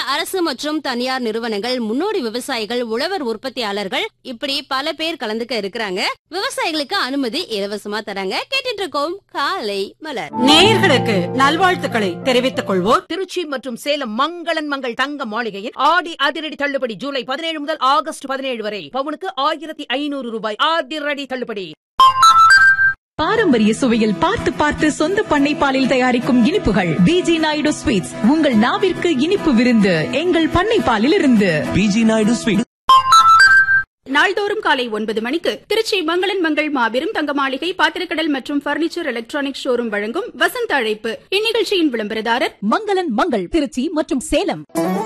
அரசு மற்றும் தனியார் நிறுவனங்கள் முன்னோடி விவசாயிகள் உழவர் உற்பத்தியாளர்கள் இப்படி பல பேர் கலந்துக்க இருக்கிறாங்க விவசாயிகளுக்கு அனுமதி இலவசமா தராங்க கேட்டுட்டு இருக்கோம் காலை மலர் நேயர்களுக்கு நல்வாழ்த்துக்களை தெரிவித்துக் கொள்வோர் திருச்சி மற்றும் சேலம் மங்களன் மங்கள் தங்க மாளிகையில் ஆடி அதிரடி தள்ளுபடி ஜூலை பதினேழு முதல் ஆகஸ்ட் பதினேழு வரை பவுனுக்கு ஆயிரத்தி ஐநூறு ரூபாய் அதிரடி தள்ளுபடி பாரம்பரிய சுவையில் பார்த்து பார்த்து சொந்த பண்ணை பாலில் தயாரிக்கும் இனிப்புகள் பிஜி நாயுடு ஸ்வீட்ஸ் உங்கள் நாவிற்கு இனிப்பு விருந்து எங்கள் பண்ணை பாலில் இருந்து பிஜி நாயுடு ஸ்வீட் நாள்தோறும் காலை ஒன்பது மணிக்கு திருச்சி மங்களன் மங்கள் மாபெரும் தங்க மாளிகை பாத்திரக்கடல் மற்றும் பர்னிச்சர் எலக்ட்ரானிக் ஷோரூம் வழங்கும் வசந்த அழைப்பு இந்நிகழ்ச்சியின் விளம்பரதாரர் மங்களன் மங்கள் திருச்சி மற்றும் சேலம்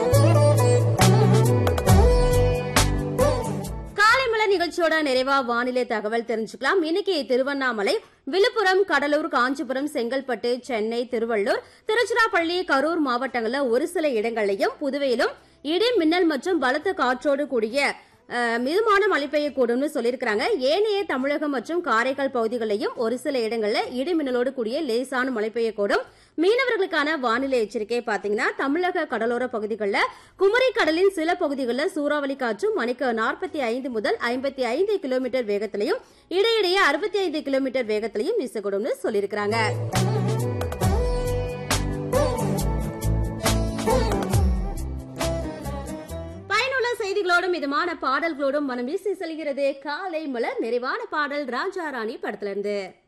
காலை மலர் நிகழ்ச்சியோட நிறைவா வானிலை தகவல் தெரிஞ்சுக்கலாம் இன்னைக்கு திருவண்ணாமலை விழுப்புரம் கடலூர் காஞ்சிபுரம் செங்கல்பட்டு சென்னை திருவள்ளூர் திருச்சிராப்பள்ளி கரூர் மாவட்டங்கள்ல ஒரு சில இடங்கள்லயும் புதுவையிலும் இடி மின்னல் மற்றும் பலத்த காற்றோடு கூடிய அஹ், மிதமான மழை பெய்யக்கூடும்னு சொல்லியிருக்கிறாங்க ஏனைய தமிழகம் மற்றும் காரைக்கால் பகுதிகளிலையும் ஒரு சில இடங்கள்ல இடி மின்னலோடு கூடிய லேசான மழை பெய்யக்கூடும் மீனவர்களுக்கான வானிலை எச்சரிக்கை பாத்தீங்கன்னா தமிழக கடலோர பகுதிகளில் குமரி கடலின் சில பகுதிகளில் சூறாவளி காற்றும் மணிக்கு நாற்பத்தி ஐந்து முதல் ஐம்பத்தி ஐந்து கிலோமீட்டர் வேகத்திலையும் இடையிடையே அறுபத்தி ஐந்து கிலோமீட்டர் வேகத்திலையும் வீசக்கூடும்னு சொல்லியிருக்கிறாங்க பயனுள்ள செய்திகளோடும் மிதமான பாடல்களோடும் மனம் வீசி செல்கிறது காலை மலர் நிறைவான பாடல் ராஜா ராணி படத்துல இருந்து